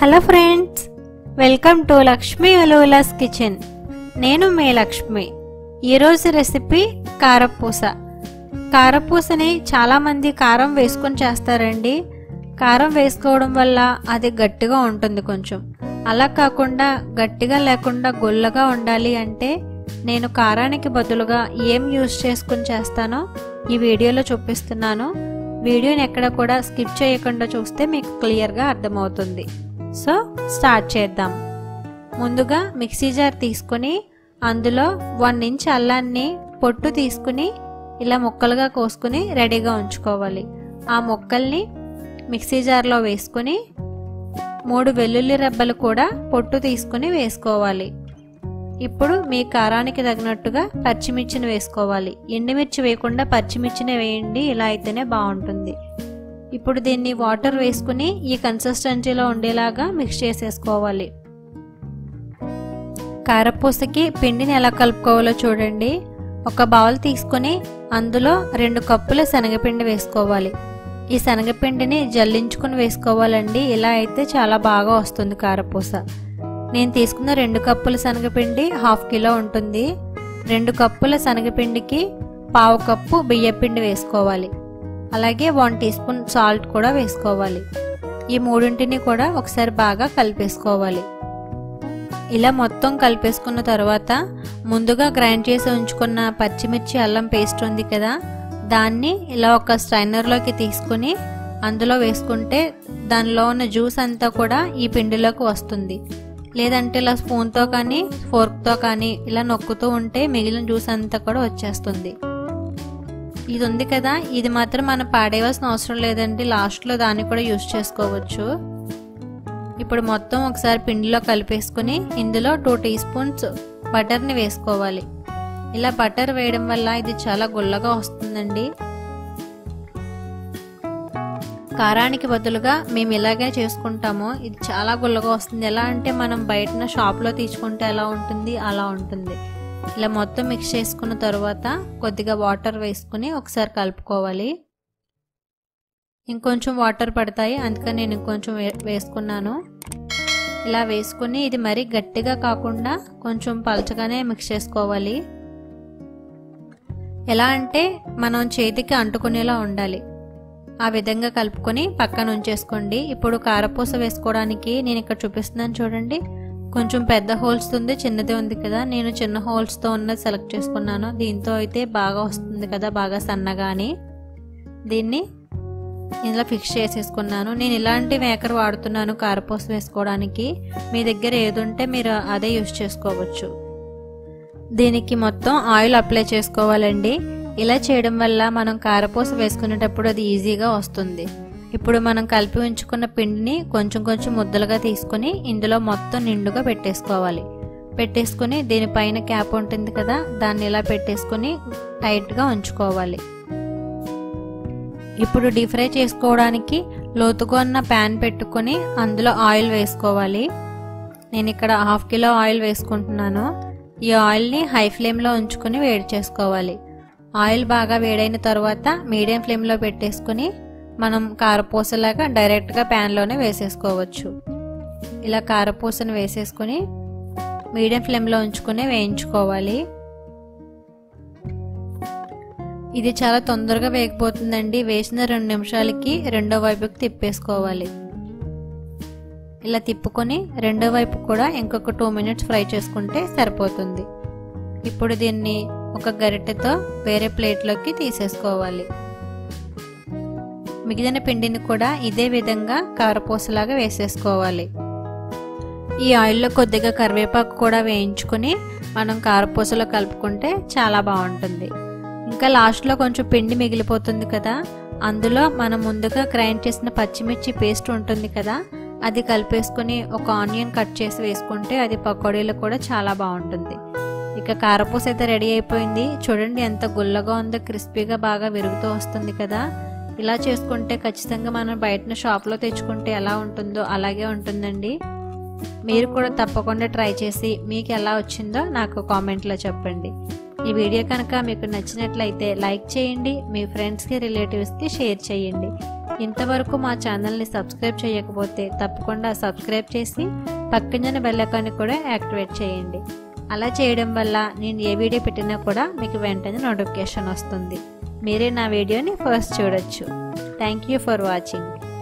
hello friends welcome to Lakshmi అలోలాస్ kitchen నేను మీ లక్ష్మి ఈరోజు రెసిపీ కారపూస కారపూసని చాలామంది కారం వేసుకొని చేస్తారండి కారం వేసుకోవడం వల్ల అది గట్టిగా ఉంటుంది కొంచెం అలా కాకుండా గట్టిగా లేకుండా గొల్లగా ఉండాలి అంటే నేను కారానికి బదులుగా ఏం యూస్ చేసుకుని చేస్తానో ఈ వీడియోలో చూపిస్తున్నాను వీడియోని ఎక్కడ కూడా స్కిప్ చేయకుండా చూస్తే మీకు క్లియర్గా అర్థమవుతుంది సో స్టార్ట్ చేద్దాం ముందుగా మిక్సీ జార్ తీసుకుని అందులో వన్ ఇంచ్ అల్లాన్ని పొట్టు తీసుకుని ఇలా ముక్కలుగా కోసుకుని రెడీగా ఉంచుకోవాలి ఆ ముక్కల్ని మిక్సీ జార్లో వేసుకుని మూడు వెల్లుల్లి రెబ్బలు కూడా పొట్టు తీసుకుని వేసుకోవాలి ఇప్పుడు మీ కారానికి తగినట్టుగా పచ్చిమిర్చిని వేసుకోవాలి ఎండుమిర్చి వేయకుండా పచ్చిమిర్చిని వేయండి ఇలా అయితేనే బాగుంటుంది ఇప్పుడు దీన్ని వాటర్ వేసుకుని ఈ కన్సిస్టెన్సీలో ఉండేలాగా మిక్స్ చేసేసుకోవాలి కారపూసకి పిండిని ఎలా కలుపుకోవాలో చూడండి ఒక బౌల్ తీసుకుని అందులో రెండు కప్పుల శనగపిండి వేసుకోవాలి ఈ శనగపిండిని జల్లించుకుని వేసుకోవాలండి ఇలా అయితే చాలా బాగా వస్తుంది కారపూస నేను తీసుకున్న రెండు కప్పుల శనగపిండి హాఫ్ కిలో ఉంటుంది రెండు కప్పుల శనగపిండికి పావు కప్పు బియ్యపిండి వేసుకోవాలి అలాగే వన్ టీ స్పూన్ సాల్ట్ కూడా వేసుకోవాలి ఈ మూడింటిని కూడా ఒకసారి బాగా కలిపేసుకోవాలి ఇలా మొత్తం కలిపేసుకున్న తర్వాత ముందుగా గ్రైండ్ చేసి ఉంచుకున్న పచ్చిమిర్చి అల్లం పేస్ట్ ఉంది కదా దాన్ని ఇలా ఒక స్ట్రైనర్లోకి తీసుకుని అందులో వేసుకుంటే దానిలో ఉన్న జ్యూస్ అంతా కూడా ఈ పిండిలోకి వస్తుంది లేదంటే ఇలా స్పూన్తో కానీ ఫోర్క్తో కానీ ఇలా నొక్కుతూ ఉంటే మిగిలిన జ్యూస్ అంతా కూడా వచ్చేస్తుంది ఇది ఉంది కదా ఇది మాత్రం మనం పాడేయవలసిన అవసరం లేదండి లాస్ట్లో దాన్ని కూడా యూస్ చేసుకోవచ్చు ఇప్పుడు మొత్తం ఒకసారి పిండిలో కలిపేసుకుని ఇందులో టూ టీ స్పూన్స్ బటర్ని వేసుకోవాలి ఇలా బటర్ వేయడం వల్ల ఇది చాలా గుల్లగా వస్తుందండి కారానికి బదులుగా మేము ఇలాగే చేసుకుంటాము ఇది చాలా గుల్లగా వస్తుంది ఎలా అంటే మనం బయటన షాప్లో తీసుకుంటే ఎలా ఉంటుంది అలా ఉంటుంది ఇలా మొత్తం మిక్స్ చేసుకున్న తర్వాత కొద్దిగా వాటర్ వేసుకుని ఒకసారి కలుపుకోవాలి ఇంకొంచెం వాటర్ పడతాయి అందుకని నేను ఇంకొంచెం వేసుకున్నాను ఇలా వేసుకుని ఇది మరీ గట్టిగా కాకుండా కొంచెం పలచగానే మిక్స్ చేసుకోవాలి ఎలా అంటే మనం చేతికి అంటుకునేలా ఉండాలి ఆ విధంగా కలుపుకొని పక్కన ఉంచేసుకోండి ఇప్పుడు కారపూస వేసుకోవడానికి నేను ఇక్కడ చూపిస్తున్నాను చూడండి కొంచెం పెద్ద హోల్స్ ఉంది చిన్నది ఉంది కదా నేను చిన్న హోల్స్తో ఉన్నది సెలెక్ట్ చేసుకున్నాను దీంతో అయితే బాగా వస్తుంది కదా బాగా సన్నగా అని దీన్ని ఇందులో ఫిక్స్ చేసేసుకున్నాను నేను ఇలాంటి మేకర్ వాడుతున్నాను కారపూస వేసుకోవడానికి మీ దగ్గర ఏది ఉంటే మీరు అదే యూస్ చేసుకోవచ్చు దీనికి మొత్తం ఆయిల్ అప్లై చేసుకోవాలండి ఇలా చేయడం వల్ల మనం కారపూస వేసుకునేటప్పుడు అది ఈజీగా వస్తుంది ఇప్పుడు మనం కలిపి ఉంచుకున్న పిండిని కొంచెం కొంచెం ముద్దలుగా తీసుకుని ఇందులో మొత్తం నిండుగా పెట్టేసుకోవాలి పెట్టేసుకుని దీనిపైన క్యాప్ ఉంటుంది కదా దాన్ని ఇలా పెట్టేసుకుని టైట్గా ఉంచుకోవాలి ఇప్పుడు డీప్ ఫ్రై చేసుకోవడానికి లోతుగా ఉన్న ప్యాన్ పెట్టుకొని అందులో ఆయిల్ వేసుకోవాలి నేను ఇక్కడ హాఫ్ కిలో ఆయిల్ వేసుకుంటున్నాను ఈ ఆయిల్ని హై ఫ్లేమ్లో ఉంచుకొని వేడి చేసుకోవాలి ఆయిల్ బాగా వేడైన తర్వాత మీడియం ఫ్లేమ్లో పెట్టేసుకుని మనం కారపూసలాగా డైరెక్ట్గా ప్యాన్లోనే వేసేసుకోవచ్చు ఇలా కారపూసను వేసేసుకుని మీడియం ఫ్లేమ్లో ఉంచుకుని వేయించుకోవాలి ఇది చాలా తొందరగా వేగిపోతుందండి వేసిన రెండు నిమిషాలకి రెండో వైపుకి తిప్పేసుకోవాలి ఇలా తిప్పుకొని రెండో వైపు కూడా ఇంకొక టూ మినిట్స్ ఫ్రై చేసుకుంటే సరిపోతుంది ఇప్పుడు దీన్ని ఒక గరిటెతో వేరే ప్లేట్లోకి తీసేసుకోవాలి మిగిలిన పిండిని కూడా ఇదే విధంగా కారపూసలాగా వేసేసుకోవాలి ఈ ఆయిల్లో కొద్దిగా కరివేపాకు కూడా వేయించుకుని మనం కారపూసలో కలుపుకుంటే చాలా బాగుంటుంది ఇంకా లాస్ట్లో కొంచెం పిండి మిగిలిపోతుంది కదా అందులో మనం ముందుగా గ్రైండ్ చేసిన పచ్చిమిర్చి పేస్ట్ ఉంటుంది కదా అది కలిపేసుకుని ఒక ఆనియన్ కట్ చేసి వేసుకుంటే అది పకోడీలో కూడా చాలా బాగుంటుంది ఇక కారపూస అయితే రెడీ అయిపోయింది చూడండి ఎంత గుల్లగా ఉందో క్రిస్పీగా బాగా విరుగుతూ వస్తుంది కదా ఇలా చేసుకుంటే ఖచ్చితంగా మనం బయటన షాప్లో తెచ్చుకుంటే ఎలా ఉంటుందో అలాగే ఉంటుందండి మీరు కూడా తప్పకుండా ట్రై చేసి మీకు ఎలా వచ్చిందో నాకు కామెంట్లో చెప్పండి ఈ వీడియో కనుక మీకు నచ్చినట్లయితే లైక్ చేయండి మీ ఫ్రెండ్స్కి రిలేటివ్స్కి షేర్ చేయండి ఇంతవరకు మా ఛానల్ని సబ్స్క్రైబ్ చేయకపోతే తప్పకుండా సబ్స్క్రైబ్ చేసి పక్కన బెల్ ఐకాన్ని కూడా యాక్టివేట్ చేయండి అలా చేయడం వల్ల నేను ఏ వీడియో పెట్టినా కూడా మీకు వెంటనే నోటిఫికేషన్ వస్తుంది మీరే నా వీడియోని ఫస్ట్ చూడొచ్చు థ్యాంక్ యూ ఫర్ వాచింగ్